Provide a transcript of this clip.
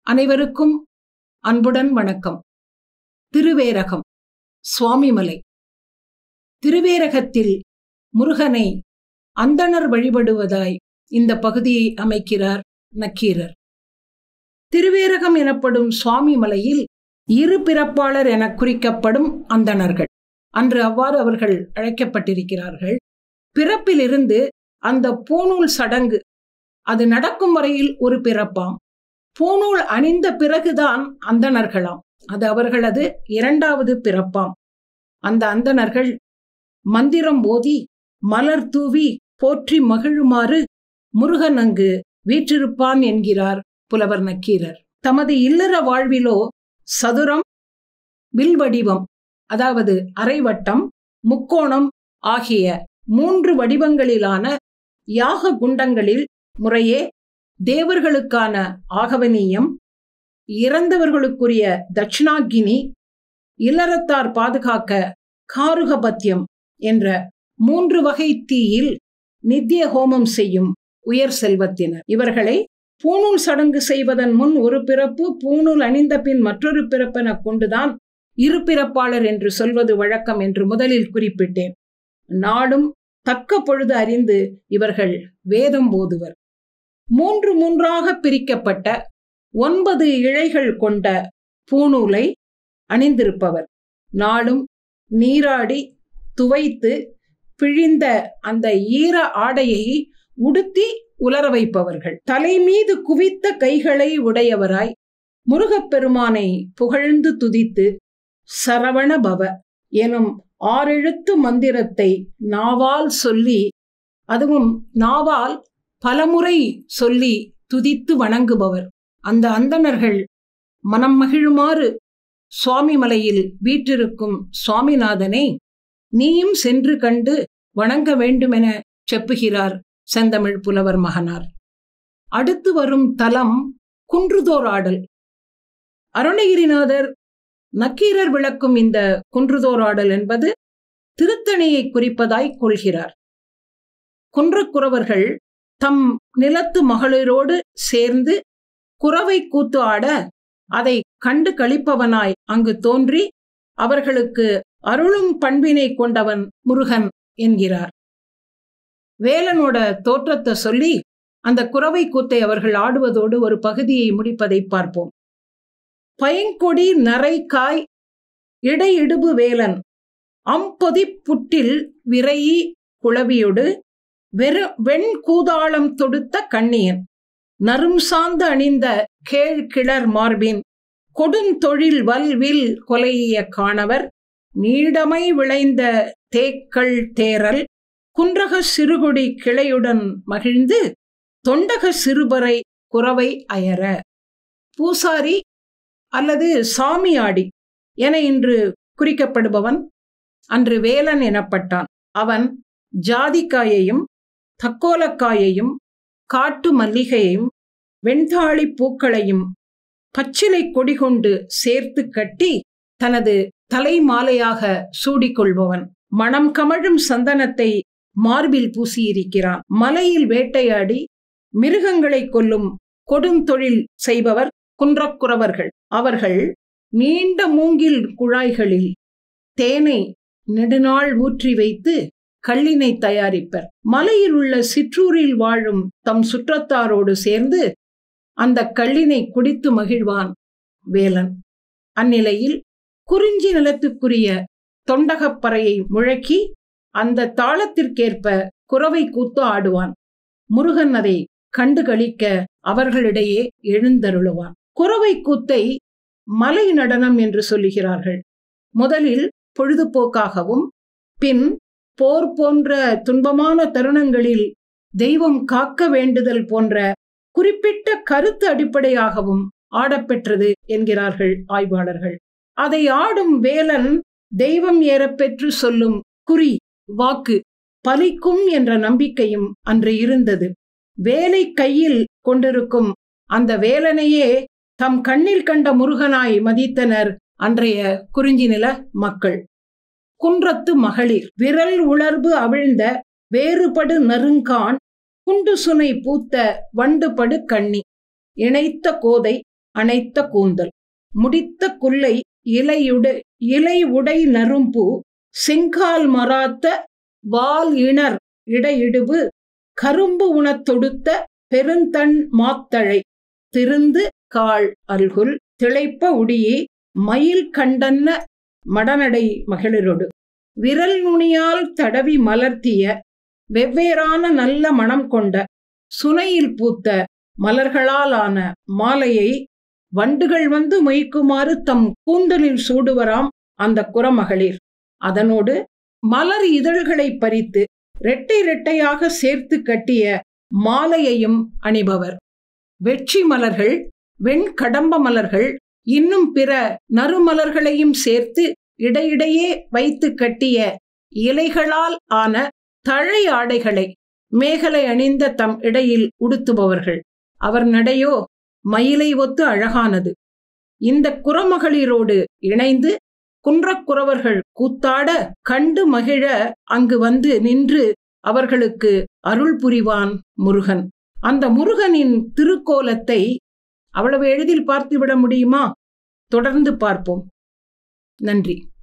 அனைவருக்கும் அன்புடன் வணக்கம் திருவேரகம் சுவாமிமலை திருவேரகத்தில் முருகனை அந்தணர் வழிபடுவதாய் இந்த பகுதியை அமைக்கிறார் நக்கீரர் திருவேரகம் எனப்படும் சுவாமி மலையில் இரு பிறப்பாளர் என குறிக்கப்படும் அந்தணர்கள் அன்று அவ்வாறு அவர்கள் அழைக்கப்பட்டிருக்கிறார்கள் பிறப்பிலிருந்து அந்த பூநூல் சடங்கு அது நடக்கும் வரையில் ஒரு பிறப்பாம் பூநூல் அணிந்த பிறகுதான் அந்தணர்களாம் அது அவர்களது இரண்டாவது பிறப்பாம் அந்த அந்தணர்கள் மந்திரம் ஓதி மலர் தூவி போற்றி மகிழுமாறு முருகன் அங்கு வீற்றிருப்பான் என்கிறார் புலவர் நக்கீரர் தமது இல்லற வாழ்விலோ சதுரம் வில்வடிவம் அதாவது அரைவட்டம் முக்கோணம் ஆகிய மூன்று வடிவங்களிலான யாக குண்டங்களில் முறையே தேவர்களுக்கான ஆகவனீயம் இறந்தவர்களுக்குரிய தட்சிணாகினி இல்லறத்தார் பாதுகாக்க காருகபத்தியம் என்ற மூன்று வகை தீயில் நித்திய ஹோமம் செய்யும் உயர் செல்வத்தினர் இவர்களை பூணூல் சடங்கு செய்வதன் முன் ஒரு பிறப்பு பூணூல் அணிந்த பின் மற்றொரு பிறப்பென கொண்டுதான் இரு பிறப்பாளர் என்று சொல்வது வழக்கம் என்று முதலில் குறிப்பிட்டேன் நாடும் தக்க பொழுது அறிந்து இவர்கள் வேதம் ஓதுவர் மூன்று மூன்றாக பிரிக்கப்பட்ட ஒன்பது இழைகள் கொண்ட பூநூலை அணிந்திருப்பவர் நாளும் நீராடி துவைத்து பிழிந்த அந்த ஈர ஆடையை உடுத்தி உலர வைப்பவர்கள் தலை மீது குவித்த கைகளை உடையவராய் முருகப்பெருமானை புகழ்ந்து துதித்து சரவண பவ எனும் ஆறெழுத்து மந்திரத்தை நாவால் சொல்லி அதுவும் நாவால் பலமுறை சொல்லி துதித்து வணங்குபவர் அந்த அந்தணர்கள் மனம் மகிழுமாறு சுவாமிமலையில் வீற்றிருக்கும் சுவாமிநாதனை நீயும் சென்று கண்டு வணங்க வேண்டுமென செப்புகிறார் செந்தமிழ் புலவர் மகனார் அடுத்து வரும் தலம் குன்றுதோர் ஆடல் அருணகிரிநாதர் நக்கீரர் விளக்கும் இந்த குன்றுதோர் ஆடல் என்பது திருத்தணியை குறிப்பதாய் கொள்கிறார் குன்றக்குறவர்கள் தம் நிலத்து மகளிரோடு சேர்ந்து குறவை கூத்து ஆட அதை கண்டு கழிப்பவனாய் அங்கு தோன்றி அவர்களுக்கு அருளும் பண்பினை கொண்டவன் முருகன் என்கிறார் வேலனோட தோற்றத்தை சொல்லி அந்த குறவை கூத்தை அவர்கள் ஆடுவதோடு ஒரு பகுதியை முடிப்பதை பார்ப்போம் பயங்கொடி நரைக்காய் இடையிடுபு வேலன் அம்பொதி புட்டில் விரையி குளவியொடு வெறு வெண் கூதாளம் தொடுத்த கண்ணியன் நரும் சார்ந்து அணிந்த கேழ் கிளர் மார்பின் கொடுந்தொழில் வல்வில் கொலைய காணவர் நீடமை விளைந்த தேக்கள் தேரல் குன்றக சிறுகுடி கிளையுடன் மகிழ்ந்து தொண்டக சிறுபறை குறவை அயர பூசாரி அல்லது சாமியாடி என இன்று குறிக்கப்படுபவன் அன்று வேலன் எனப்பட்டான் அவன் ஜாதிக்காயையும் தக்கோலக்காயையும் காட்டு மல்லிகையையும் வெண்தாளி பூக்களையும் பச்சிலை கொடி கொண்டு சேர்த்து கட்டி தனது தலை மாலையாக சூடிக்கொள்பவன் மனம் கமழும் சந்தனத்தை மார்பில் பூசியிருக்கிறான் மலையில் வேட்டையாடி மிருகங்களை கொல்லும் கொடுந்தொழில் செய்பவர் குன்றக்குறவர்கள் அவர்கள் நீண்ட மூங்கில் குழாய்களில் தேனை நெடுநாள் ஊற்றி வைத்து கள்ளினை தயாரிப்பர் மலையில் உள்ள சிற்றூரில் வாழும் தம் சுற்றத்தாரோடு சேர்ந்து அந்த கள்ளினை குடித்து மகிழ்வான் வேலன் அந்நிலையில் குறிஞ்சி நிலத்துக்குரிய தொண்டகப்பறையை முழக்கி அந்த தாளத்திற்கேற்ப குறவை கூத்து ஆடுவான் முருகன் அதை கண்டு கழிக்க அவர்களிடையே எழுந்தருளுவான் குறவை கூத்தை மலை நடனம் என்று சொல்லுகிறார்கள் முதலில் பொழுதுபோக்காகவும் பின் போர் போன்ற துன்பமான தருணங்களில் தெய்வம் காக்க வேண்டுதல் போன்ற குறிப்பிட்ட கருத்து அடிப்படையாகவும் ஆடப்பெற்றது என்கிறார்கள் ஆய்வாளர்கள் அதை ஆடும் வேலன் தெய்வம் ஏறப்பெற்று சொல்லும் குறி வாக்கு பலிக்கும் என்ற நம்பிக்கையும் அன்று இருந்தது வேலை கையில் கொண்டிருக்கும் அந்த வேலனையே தம் கண்ணில் கண்ட முருகனாய் மதித்தனர் அன்றைய குறிஞ்சி நில மக்கள் குன்றத்து மகளிர் விரல் உணர்வு அவிழ்ந்த வேறுபடு நறுங்கான் குண்டு சுனை பூத்த வண்டுபடு கண்ணி இணைத்த கோதை அணைத்த கூந்தல் முடித்த குல்லை இலையுடை இலை உடை நரும்பு செங்கால் மராத்த வால் இணர் இடையிடுவு கரும்பு உணத் தொடுத்த பெருந்தண் மாத்தழை திருந்து கால் அல்குல் திளைப்ப உடியே மயில் கண்டன்ன மடநடை மகளிரொடு விரல் நுனியால் தடவி மலர்த்திய வெவ்வேறான நல்ல மனம் கொண்ட சுனையில் பூத்த மலர்களால் ஆன மாலையை வண்டுகள் வந்து மொய்க்குமாறு தம் கூந்தலில் சூடுவராம் அந்த குறமகளிர் அதனோடு மலர் இதழ்களை பறித்து இரட்டை இரட்டையாக சேர்த்து கட்டிய மாலையையும் அணிபவர் வெற்றி மலர்கள் வெண்கடம்ப மலர்கள் இன்னும் பிற நறுமலர்களையும் சேர்த்து இடையிடையே வைத்து கட்டிய இலைகளால் ஆன தழை ஆடைகளை மேகலை அணிந்த தம் இடையில் உடுத்துபவர்கள் அவர் நடையோ மயிலை ஒத்து அழகானது இந்த குறமகளிரோடு இணைந்து குன்றக்குறவர்கள் கூத்தாட கண்டு மகிழ அங்கு வந்து நின்று அவர்களுக்கு அருள் புரிவான் முருகன் அந்த முருகனின் திருக்கோலத்தை அவ்வளவு எளிதில் பார்த்துவிட முடியுமா தொடர்ந்து பார்ப்போம் நன்றி